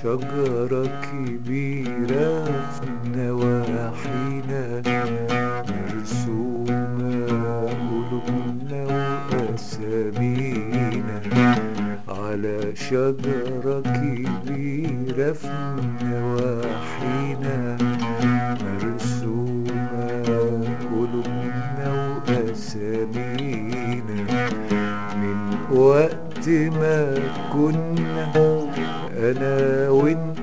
شجرة كبيرة في نواحينا مرسومة قلوبنا وأسامينا على شجرة كبيرة في نواحينا مرسومة قلوبنا وأسامينا من وقت ما كنا أنا وأنت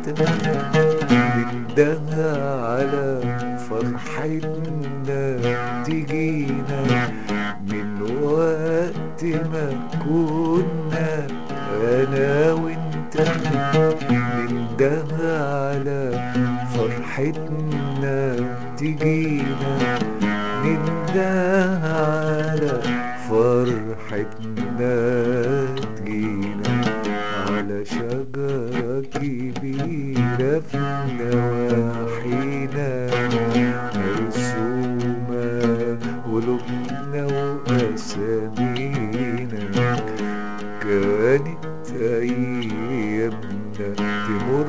بندها على فرحتنا تجينا من وقت ما كنا أنا وأنت بندها على فرحتنا تجينا نندها على فرحتنا تجينا على شجرة كبيرة في نواحينا مرسومة قلوبنا وأسامينا كانت أيامنا تمر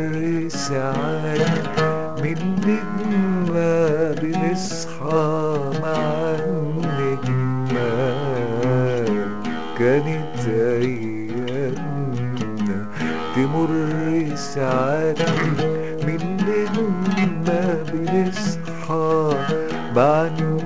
ساعات من نجمة بنصحى مع النجمات كانت أيامنا تمر ساعات من نجمة بنصحى مع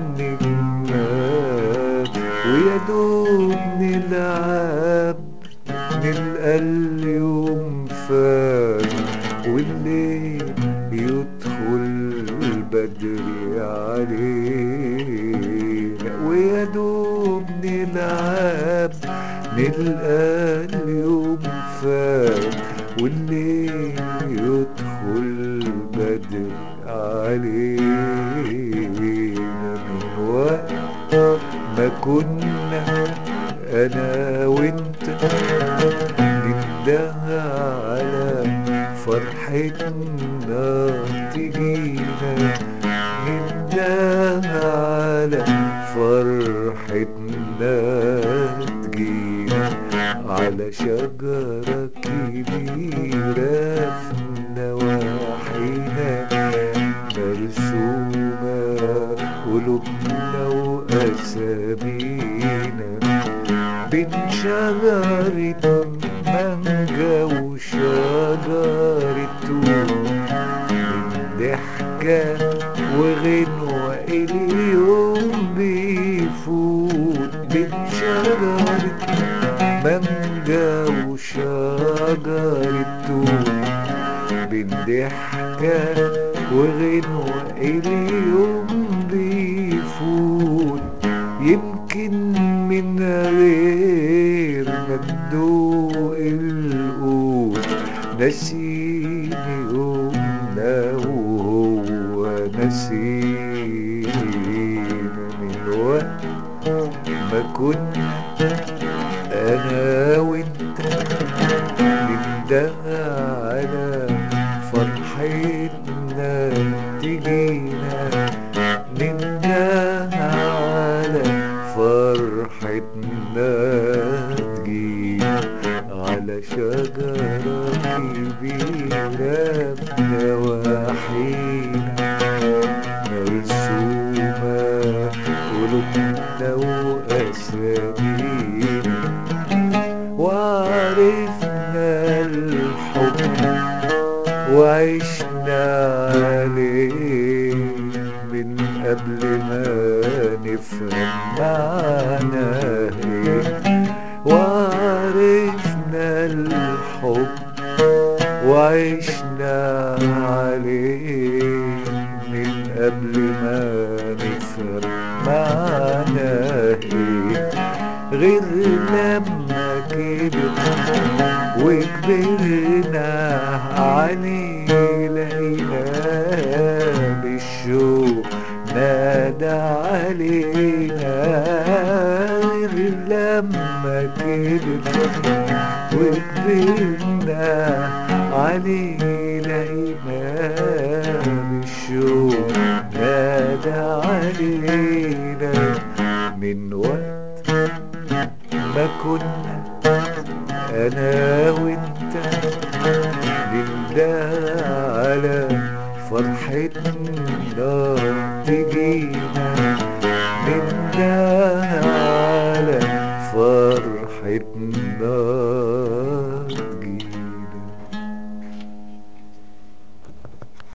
النجمات ويا دوب نلعب نلقى اليوم فات والليل يدخل بدري علينا ويا دوب نلعب نلقى اليوم فات والليل يدخل بدري علينا من وقت ما كنا انا وانت ندها على فرحتنا تجينا ندها على فرحتنا تجينا على شجرة كبيرة في نواحينا مرسومة قلوبنا وأسامينا بين شجرة مانجا وشجرة توت من ضحكة وغنوة اليوم بيفوت بين شجرة مانجا وشجرة توت بين ضحكة وغنوة اليوم بيفوت يمكن من غير ما تدوق القوت نسيني يومنا وهو نسينا من وقت ما كنا انا وانت نندها على فرحتنا تجينا نندها على فرحتنا تجينا على شجرة كبيرة في نواحينا مرسومة قلوبنا وأسامينا وعرفنا الحب وعشنا عليه من قبل ما نفهم معناه ايه وعرفنا الحب وعشنا عليه من قبل ما نفهم معناه ايه غير لما كبر وكبرنا عليه لقينا بالشوق نادى علينا غير لما كبر وكبرنا عليه لقينا بالشوق نادى علينا من وقت ما كنا انا وانت ده على فرحتنا تجينا من ده